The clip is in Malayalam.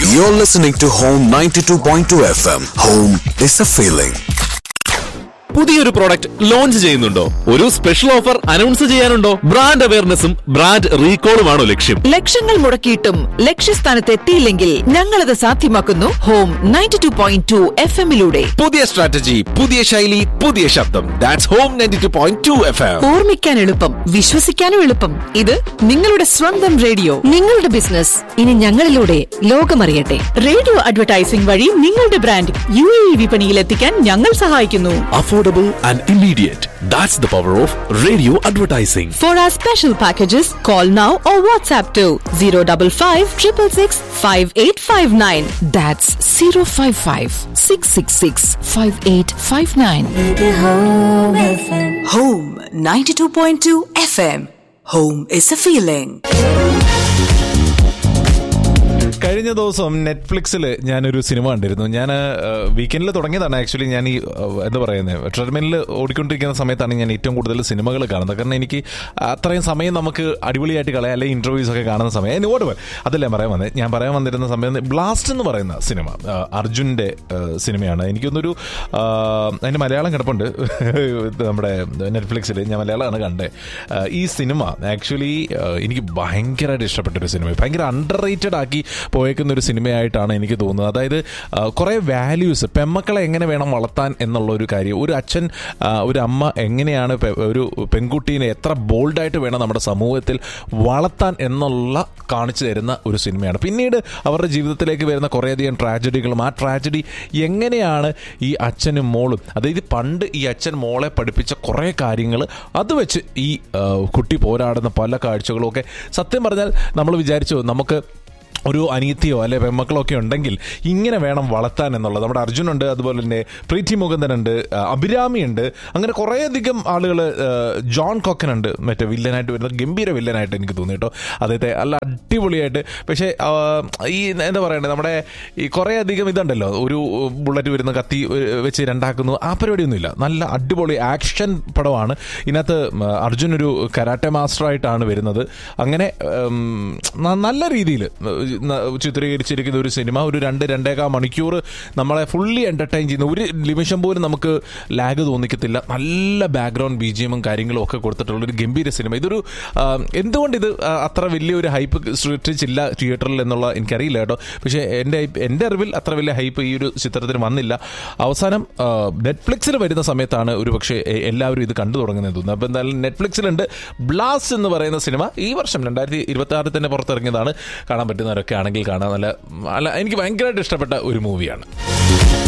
You're listening to Home 92.2 FM. Home is a feeling. പുതിയൊരു പ്രോഡക്റ്റ് ലോഞ്ച് ചെയ്യുന്നുണ്ടോ ഒരു സ്പെഷ്യൽ ഓഫർ അനൗൺസ് ചെയ്യാനുണ്ടോ ബ്രാൻഡ് അവയർനെസ്സും ബ്രാൻഡ് റീകോളുമാണോ ലക്ഷ്യം ലക്ഷങ്ങൾ മുടക്കിയിട്ടും ലക്ഷ്യസ്ഥാനത്ത് എത്തിയില്ലെങ്കിൽ ഞങ്ങളത് സാധ്യമാക്കുന്നു home ninety two point two F എമ്മിലൂടെ പുതിയ സ്ട്രാറ്റജി പുതിയ ശൈലി പുതിയ ശബ്ദം that's home ninety two point two F M ഓർമ്മിക്കാൻ എളുപ്പം വിശ്വസിക്കാനും എളുപ്പം ഇത് നിങ്ങളുടെ സ്വന്തം റേഡിയോ നിങ്ങളുടെ ബിസിനസ് ഇനി ഞങ്ങളിലൂടെ ലോകമറിയട്ടെ റേഡിയോ അഡ്വർടൈസിംഗ് വഴി നിങ്ങളുടെ ബ്രാൻഡ് യു എ ഇ വിപണിയിൽ എത്തിക്കാൻ ഞങ്ങൾ സഹായിക്കുന്നു affordable and immediate that's the power of radio advertising for our special packages call now or WhatsApp two zero double five triple six five eight five nine that's zero five five six six six five eight five nine home ninety two point two F M home is a feeling കഴിഞ്ഞ ദിവസം നെറ്റ്ഫ്ലിക്സിൽ ഞാനൊരു സിനിമ കണ്ടിരുന്നു ഞാൻ വീക്കെൻഡിൽ തുടങ്ങിയതാണ് ആക്ച്വലി ഞാൻ ഈ ആ, എന്താ പറയുന്നത് ട്രെഡ്മില്ലിൽ ഓടിക്കൊണ്ടിരിക്കുന്ന സമയത്താണ് ഞാൻ ഏറ്റവും കൂടുതൽ സിനിമകൾ കാണുന്നത് കാരണം എനിക്ക് അത്രയും സമയം നമുക്ക് അടിപൊളിയായിട്ട് കളയാം അല്ലെങ്കിൽ ഇന്റർവ്യൂസ് ഒക്കെ കാണുന്ന സമയം ഇനി ഓടുക അതല്ല ഞാൻ പറയാൻ വന്നത് ഞാൻ പറയാൻ വന്നിരുന്ന സമയം ബ്ലാസ്റ്റ് എന്ന് പറയുന്ന സിനിമ ആ, അർജുൻ്റെ ആ, സിനിമയാണ് എനിക്കൊന്നൊരു ആ, അതിൻ്റെ മലയാളം കിടപ്പുണ്ട് ഇത് നമ്മുടെ നെറ്റ്ഫ്ലിക്സിൽ ഞാൻ മലയാളമാണ് കണ്ടത് ആ, ഈ സിനിമ ആക്ച്വലി എനിക്ക് ഭയങ്കരമായിട്ട് ഇഷ്ടപ്പെട്ട ഒരു സിനിമ ഭയങ്കര അണ്ടർ റേറ്റഡ് ആക്കി പോയേക്കുന്ന ഒരു സിനിമയായിട്ടാണ് എനിക്ക് തോന്നുന്നത് അതായത് ആ, കുറേ വാല്യൂസ് പെമ്മക്കളെ എങ്ങനെ വേണം വളർത്താൻ എന്നുള്ള ഒരു കാര്യം ഒരു അച്ഛൻ ആ, ഒരു അമ്മ എങ്ങനെയാണ് പെ- ഒരു പെൺകുട്ടീനെ എത്ര ബോൾഡായിട്ട് വേണം നമ്മുടെ സമൂഹത്തിൽ വളർത്താൻ എന്നുള്ള കാണിച്ചു തരുന്ന ഒരു സിനിമയാണ് പിന്നീട് അവരുടെ ജീവിതത്തിലേക്ക് വരുന്ന കുറേയധികം ട്രാജഡികളും ആ ട്രാജഡി എങ്ങനെയാണ് ഈ അച്ഛനും മോളും അതായത് പണ്ട് ഈ അച്ഛൻ മോളെ പഠിപ്പിച്ച കുറേ കാര്യങ്ങൾ അത് വെച്ച് ഈ ആ, കുട്ടി പോരാടുന്ന പല കാഴ്ചകളും ഒക്കെ സത്യം പറഞ്ഞാൽ നമ്മൾ വിചാരിച്ചു നമുക്ക് ഒരു അനിയത്തിയോ അല്ലെ പെമ്മക്കളോ ഒക്കെ ഉണ്ടെങ്കിൽ ഇങ്ങനെ വേണം വളർത്താൻ എന്നുള്ളത് നമ്മുടെ അർജുനുണ്ട് അതുപോലെ തന്നെ പ്രീതി മുകുന്ദനുണ്ട് ആ, അഭിരാമിയുണ്ട് അങ്ങനെ കുറേയധികം ആളുകൾ ജോൺ കോക്കൻ ഉണ്ട് മറ്റേ വില്ലനായിട്ട് വരുന്ന ഗംഭീര വില്ലനായിട്ട് എനിക്ക് തോന്നി കേട്ടോ അദ്ദേഹത്തെ നല്ല അടിപൊളിയായിട്ട് പക്ഷേ ആ, ഈ എന്താ പറയണ്ടേ നമ്മുടെ ഈ കുറേയധികം ഇതുണ്ടല്ലോ ഒരു ബുള്ളറ്റ് വരുന്ന കത്തി ഏഹ്, വെച്ച് രണ്ടാക്കുന്നു ആ പരിപാടിയൊന്നുമില്ല നല്ല അടിപൊളി ആക്ഷൻ പടമാണ് ഇതിനകത്ത് ഉം, അർജുൻ ഒരു കരാട്ടെ മാസ്റ്റർ ആയിട്ടാണ് വരുന്നത് അങ്ങനെ ഉം, ന- നല്ല രീതിയിൽ ചിത്രീകരിച്ചിരിക്കുന്ന ഒരു സിനിമ ഒരു രണ്ട് രണ്ടേകാൽ മണിക്കൂർ നമ്മളെ ഫുള്ളി എന്റർടൈൻ ചെയ്യുന്ന ഒരു നിമിഷം പോലും നമുക്ക് ലാഗ് തോന്നിക്കത്തില്ല നല്ല ബാക്ക്ഗ്രൗണ്ട് ബി ജി എമ്മും കാര്യങ്ങളും ഒക്കെ കൊടുത്തിട്ടുള്ള ഒരു ഗംഭീര സിനിമ ഇതൊരു ആ, എന്തുകൊണ്ട് ഇത് ആ, അത്ര വലിയൊരു ഹൈപ്പ് സൃഷ്ടിച്ചില്ല തിയേറ്ററിൽ എന്നുള്ള എനിക്കറിയില്ല കേട്ടോ പക്ഷേ എൻ്റെ എൻ്റെ അറിവിൽ അത്ര വലിയ ഹൈപ്പ് ഈ ഒരു ചിത്രത്തിന് വന്നില്ല അവസാനം നെറ്റ്ഫ്ലിക്സിൽ വരുന്ന സമയത്താണ് ഒരു പക്ഷേ എ- എല്ലാവരും ഇത് കണ്ടു തുടങ്ങുന്നത് തോന്നുന്നു അപ്പോൾ എന്തായാലും നെറ്റ്ഫ്ലിക്സിലുണ്ട് ബ്ലാസ്റ്റ് എന്ന് പറയുന്ന സിനിമ ഈ വർഷം രണ്ടായിരത്തി ഇരുപത്തി ആറിൽ തന്നെ പുറത്തിറങ്ങിയതാണ് കാണാൻ പറ്റുന്നവരൊക്കെ ആണെങ്കിൽ കാണാൻ നല്ല നല്ല എനിക്ക് ഭയങ്കരമായിട്ട് ഇഷ്ടപ്പെട്ട ഒരു മൂവിയാണ്